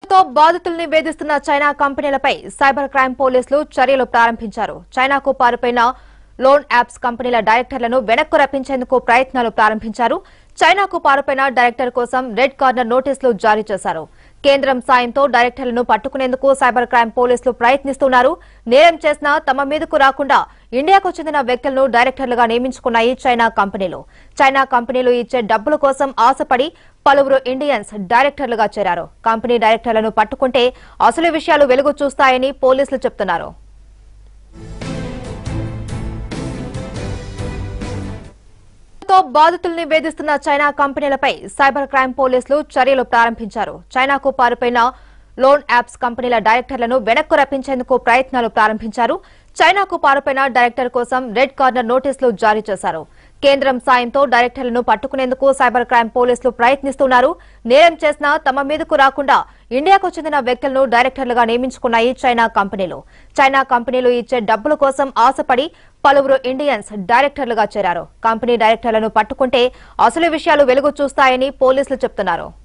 తో బాధితుల్ని వేధిస్తున్న చైనా కంపెనీలపై సైబర్ క్రైమ్ పోలీసులు చర్యలు ప్రారంభించారు చైనాకు పారిపోయిన లోన్ యాప్స్ కంపెనీల డైరెక్టర్లను వెనక్కు రప్పించేందుకు ప్రయత్నాలు ప్రారంభించారు చైనాకు పారిపోయిన డైరెక్టర్ కోసం రెడ్ కార్నర్ నోటీసులు జారీ చేశారు కేంద్రం సాయంతో డైరెక్టర్లను పట్టుకునేందుకు సైబర్ క్రైమ్ పోలీసులు ప్రయత్నిస్తున్నారు నేరం చేసినా తమ మీదకు రాకుండా ఇండియాకు చెందిన వ్యక్తులను డైరెక్టర్లుగా నియమించుకున్నాయి చైనా కంపెనీలు చైనా కంపెనీలు ఇచ్చే డబ్బుల కోసం ఆశపడి పలువురు ఇండియన్స్ డైరెక్టర్లుగా చేరారు కంపెనీ డైరెక్టర్లను పట్టుకుంటే అసలు విషయాలు వెలుగు చూస్తాయని పోలీసులు చెబుతున్నారు తో బాధితుల్ని వేధిస్తున్న చైనా కంపెనీలపై సైబర్ క్రైమ్ పోలీసులు చర్యలు ప్రారంభించారు చైనాకు పారిపోయిన లోన్ యాప్స్ కంపెనీల డైరెక్టర్లను వెనక్కు రప్పించేందుకు ప్రయత్నాలు ప్రారంభించారు చైనాకు పారిపోయిన డైరెక్టర్ కోసం రెడ్ కార్నర్ నోటీసులు జారీ చేశారు కేంద్రం సాయంతో డైరెక్టర్లను పట్టుకునేందుకు సైబర్ క్రైమ్ పోలీసులు ప్రయత్నిస్తున్నారు నేరం చేసినా తమ మీదకు రాకుండా ఇండియాకు చెందిన వ్యక్తులను డైరెక్టర్లుగా నియమించుకున్నాయి చైనా కంపెనీలు చైనా కంపెనీలు ఇచ్చే డబ్బుల కోసం ఆశపడి పలువురు ఇండియన్స్ డైరెక్టర్లుగా చేరారు కంపెనీ డైరెక్టర్లను పట్టుకుంటే అసలు విషయాలు వెలుగు చూస్తాయని పోలీసులు చెబుతున్నారు